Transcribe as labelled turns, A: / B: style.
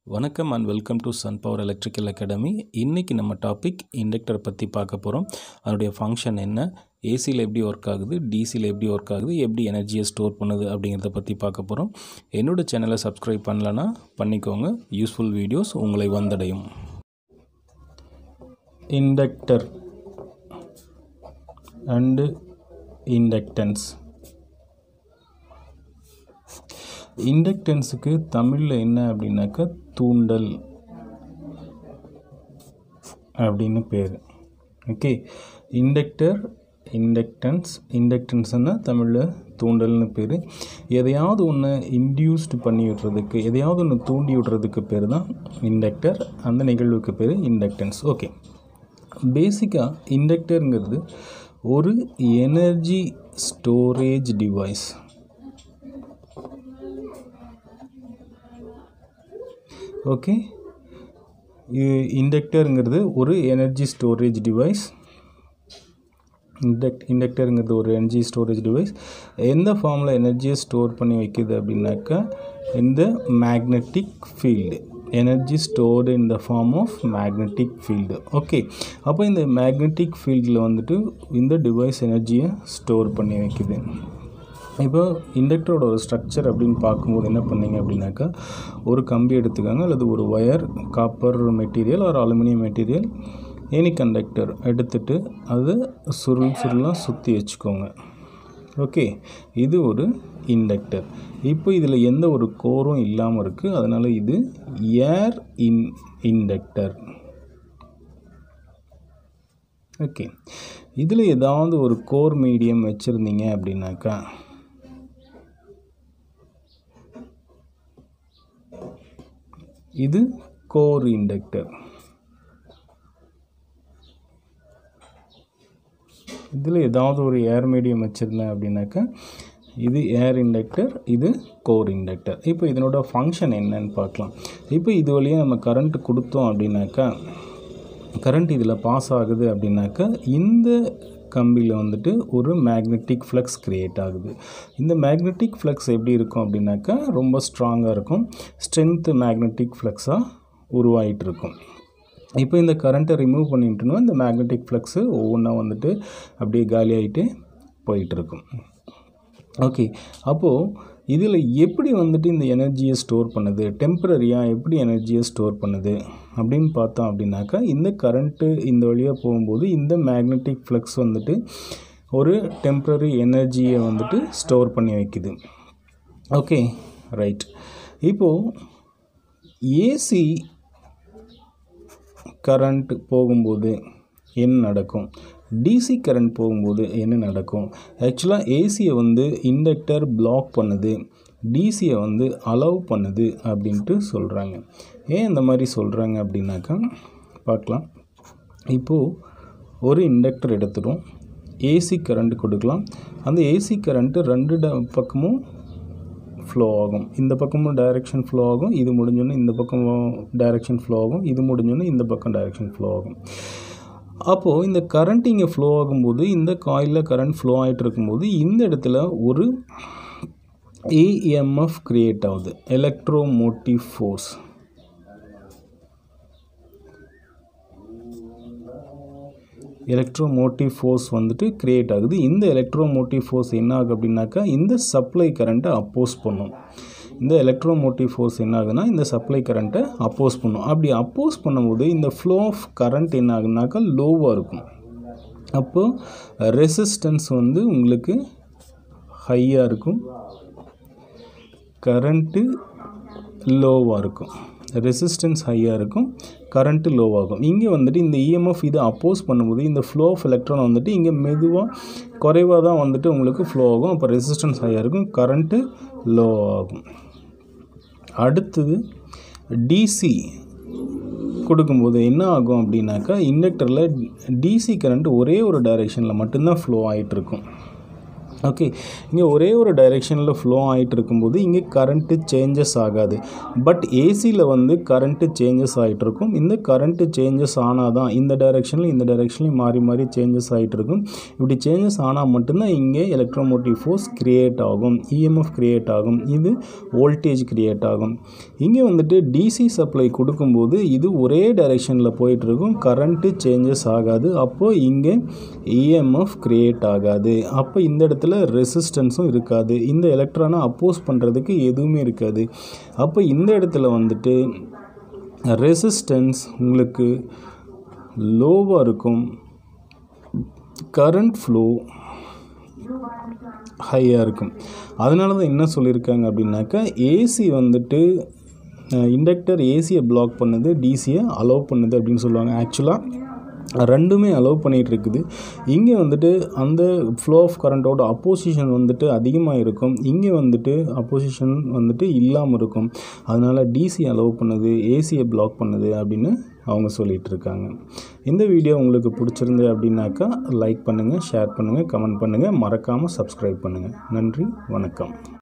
A: வணக்கம் and welcome to Sun Power electrical academy இன்றைக்கி நம்ம டாபிக் இண்டக்டர் பற்றி பார்க்க போகிறோம் அதனுடைய ஃபங்க்ஷன் என்ன ஏசியில் எப்படி ஒர்க் ஆகுது டிசியில் எப்படி ஒர்க் ஆகுது எப்படி எனர்ஜியை ஸ்டோர் பண்ணுது அப்படிங்கிறத பற்றி பார்க்க போகிறோம் என்னோட சேனலை சப்ஸ்கிரைப் பண்ணலன்னா பண்ணிக்கோங்க யூஸ்ஃபுல் வீடியோஸ் உங்களை வந்தடையும் இண்டக்டர் அண்டு இண்டக்டன்ஸ் இண்டக்டன்ஸுக்கு தமிழில் என்ன அப்படின்னாக்கா தூண்டல் அப்படின்னு பேர் ஓகே இண்டக்டர் இண்டக்டன்ஸ் இண்டக்டன்ஸ்னால் தமிழில் தூண்டல்னு பேர் எதையாவது ஒன்று இன்டியூஸ்டு பண்ணி விடுறதுக்கு எதையாவது ஒன்று தூண்டி விடுறதுக்கு பேர் தான் இண்டக்டர் அந்த நிகழ்வுக்கு பேர் இண்டக்டன்ஸ் ஓகே பேசிக்காக இண்டக்டருங்கிறது ஒரு எனர்ஜி ஸ்டோரேஜ் டிவைஸ் ஓகே இண்டக்டருங்கிறது ஒரு எனர்ஜி ஸ்டோரேஜ் டிவைஸ் இண்டக்ட் இண்டக்டருங்கிறது ஒரு எனர்ஜி ஸ்டோரேஜ் டிவைஸ் எந்த ஃபார்மில் எனர்ஜியை ஸ்டோர் பண்ணி வைக்குது அப்படின்னாக்கா இந்த magnetic field energy stored in the form of magnetic field okay அப்போ இந்த மேக்னெட்டிக் ஃபீல்டில் வந்துட்டு இந்த டிவைஸ் எனர்ஜியை ஸ்டோர் பண்ணி வைக்குது இப்போ இண்டக்டரோட ஒரு ஸ்ட்ரக்சர் அப்படின்னு பார்க்கும்போது என்ன பண்ணீங்க அப்படின்னாக்கா ஒரு கம்பி எடுத்துக்காங்க அல்லது ஒரு ஒயர் காப்பர் மெட்டீரியல் ஒரு அலுமினியம் மெட்டீரியல் எனி கண்டக்டர் எடுத்துட்டு அது சுருள் சுருளாக சுற்றி வச்சுக்கோங்க ஓகே இது ஒரு இண்டக்டர் இப்போ இதில் எந்த ஒரு கோரும் இல்லாமல் இருக்குது அதனால் இது ஏர் இன் இண்டக்டர் ஓகே இதில் ஏதாவது ஒரு கோர் மீடியம் வச்சுருந்தீங்க அப்படின்னாக்கா இது கோர் இண்டக்டர் இதில் ஏதாவது ஒரு ஏர் மீடியம் வச்சுருந்தேன் அப்படின்னாக்கா இது ஏர் இண்டக்டர் இது கோர் இண்டக்டர் இப்போ இதனோட ஃபங்க்ஷன் என்னன்னு பார்க்கலாம் இப்போ இது வழியாக நம்ம கரண்ட் கொடுத்தோம் அப்படின்னாக்கா கரண்ட் இதில் பாஸ் ஆகுது அப்படின்னாக்கா இந்த கம்பியில் வந்துட்டு ஒரு மேக்னெட்டிக் ஃப்ளக்ஸ் க்ரியேட் ஆகுது இந்த மேக்னெட்டிக் ஃப்ளக்ஸ் எப்படி இருக்கும் அப்படின்னாக்கா ரொம்ப ஸ்ட்ராங்காக இருக்கும் ஸ்ட்ரென்த்து மேக்னெட்டிக் ஃப்ளக்ஸாக உருவாகிட்டு இருக்கும் இப்போ இந்த கரண்ட்டை ரிமூவ் பண்ணிட்டோன்னா இந்த மேக்னெட்டிக் ஃப்ளக்ஸு ஒவ்வொன்றா வந்துட்டு அப்படியே காலியாகிட்டு போயிட்டுருக்கும் ஓகே அப்போது இதில் எப்படி வந்துட்டு இந்த எனர்ஜியை ஸ்டோர் பண்ணுது டெம்ப்ரரியாக எப்படி எனர்ஜியை ஸ்டோர் பண்ணுது அப்படின்னு பார்த்தோம் அப்படின்னாக்கா இந்த கரண்ட்டு இந்த வழியாக போகும்போது இந்த மேக்னெட்டிக் ஃப்ளக்ஸ் வந்துட்டு ஒரு டெம்ப்ரரி எனர்ஜியை வந்துட்டு ஸ்டோர் பண்ணி வைக்குது ஓகே ரைட் இப்போது ஏசி கரண்ட் போகும்போது என்ன நடக்கும் டிசி கரண்ட் போகும்போது என்ன நடக்கும் ஆக்சுவலாக ஏசியை வந்து இண்டக்டர் பிளாக் பண்ணுது டிசியை வந்து அலோவ் பண்ணுது அப்படின்ட்டு சொல்கிறாங்க ஏன் இந்த மாதிரி சொல்கிறாங்க அப்படின்னாக்கா பார்க்கலாம் இப்போது ஒரு இண்டக்டர் எடுத்துடும் ஏசி கரண்ட் கொடுக்கலாம் அந்த ஏசி கரண்ட்டு ரெண்டு ட பக்கமும் ஃப்ளோ ஆகும் இந்த பக்கமும் டைரெக்ஷன் ஃப்ளோ ஆகும் இது முடிஞ்சோன்னே இந்த பக்கமும் டைரெக்ஷன் ஃப்ளோ ஆகும் இது முடிஞ்சோன்னே இந்த பக்கம் டைரெக்ஷன் ஃப்ளோ ஆகும் அப்போது இந்த கரண்ட் இங்கே ஃப்ளோ ஆகும்போது இந்த காயிலில் கரண்ட் ஃப்ளோ ஆகிட்டு இருக்கும்போது இந்த இடத்துல ஒரு ஏஎம்எஃப் க்ரியேட் ஆகுது எலக்ட்ரோமோட்டிவ் ஃபோர்ஸ் எலக்ட்ரோமோட்டிவ் ஃபோர்ஸ் வந்துட்டு க்ரியேட் ஆகுது இந்த எலக்ட்ரோமோட்டிவ் ஃபோர்ஸ் என்ன ஆகுது அப்படின்னாக்கா இந்த சப்ளை கரண்ட்டை அப்போஸ் பண்ணும் இந்த எலக்ட்ரோமோட்டிவ் ஃபோர்ஸ் என்ன ஆகுதுன்னா இந்த சப்ளை கரண்ட்டை அப்போஸ் பண்ணும் அப்படி அப்போஸ் பண்ணும்போது இந்த ஃப்ளோ ஆஃப் கரண்ட் என்ன ஆகுனாக்கா லோவாக இருக்கும் அப்போது ரெசிஸ்டன்ஸ் வந்து உங்களுக்கு ஹையாக இருக்கும் கரண்ட்டு லோவாக இருக்கும் ரெசிஸ்டன்ஸ் ஹையாக இருக்கும் கரண்ட்டு லோவாகும் இங்கே வந்துட்டு இந்த இஎம்எஃப் இதை அப்போஸ் பண்ணும்போது இந்த ஃப்ளோ ஆஃப் எலக்ட்ரான் வந்துட்டு இங்கே மெதுவாக குறைவாக தான் வந்துட்டு உங்களுக்கு ஃப்ளோ ஆகும் அப்போ ரெசிஸ்டன்ஸ் ஹையாக இருக்கும் கரண்ட்டு லோ ஆகும் அடுத்தது டிசி கொடுக்கும்போது என்ன ஆகும் அப்படின்னாக்கா இண்டக்டரில் டிசி கரண்ட் ஒரே ஒரு டைரெக்ஷனில் மட்டும்தான் ஃப்ளோ ஆகிட்டுருக்கும் ஓகே இங்கே ஒரே ஒரு டைரெக்ஷனில் ஃப்ளோ ஆகிட்டு இருக்கும்போது இங்கே கரண்ட்டு சேஞ்சஸ் ஆகாது பட் ஏசியில் வந்து கரண்ட்டு சேஞ்சஸ் ஆகிட்டு இருக்கும் இந்த கரண்ட்டு சேஞ்சஸ் ஆனால் தான் இந்த டைரெக்ஷனில் இந்த டைரெக்ஷன்லையும் மாறி மாறி சேஞ்சஸ் ஆகிட்டு இருக்கும் இப்படி சேஞ்சஸ் ஆனால் மட்டும்தான் இங்கே எலக்ட்ரோமோட்டிவ் ஃபோர்ஸ் கிரியேட் ஆகும் இஎம்எஃப் கிரியேட் ஆகும் இது வோல்டேஜ் கிரியேட் ஆகும் இங்கே வந்துட்டு டிசி சப்ளை கொடுக்கும்போது இது ஒரே டைரெக்ஷனில் போயிட்டுருக்கும் கரண்ட்டு சேஞ்சஸ் ஆகாது அப்போது இங்கே இஎம்எஃப் கிரியேட் ஆகாது அப்போ இந்த இடத்துல ரெசிஸ்டன்ஸும் இருக்காது இந்த எலக்ட்ரானை அப்போஸ் பண்ணுறதுக்கு எதுவுமே இருக்காது அப்போ இந்த இடத்துல வந்துட்டு ரெசிஸ்டன்ஸ் உங்களுக்கு லோவாக இருக்கும் கரண்ட் ஃப்ளோ ஹையாக இருக்கும் அதனால தான் என்ன சொல்லியிருக்காங்க அப்படின்னாக்கா ஏசி வந்துட்டு இண்டக்டர் ஏசியை பிளாக் பண்ணுது டிசியை அலோவ் பண்ணுது அப்படின்னு சொல்லுவாங்க ஆக்சுவலாக ரெண்டுமே அலோவ் பண்ணிகிட்டு இருக்குது இங்கே வந்துட்டு அந்த ஃப்ளோ ஆஃப் கரண்ட்டோட அப்போசிஷன் வந்துட்டு அதிகமாக இருக்கும் இங்கே வந்துட்டு அப்போசிஷன் வந்துட்டு இல்லாமல் இருக்கும் அதனால் டிசி அலோவ் பண்ணுது ஏசியை பிளாக் பண்ணுது அப்படின்னு அவங்க சொல்லிகிட்டு இருக்காங்க இந்த வீடியோ உங்களுக்கு பிடிச்சிருந்து அப்படின்னாக்கா லைக் பண்ணுங்கள் ஷேர் பண்ணுங்கள் கமெண்ட் பண்ணுங்கள் மறக்காமல் சப்ஸ்கிரைப் பண்ணுங்கள் நன்றி வணக்கம்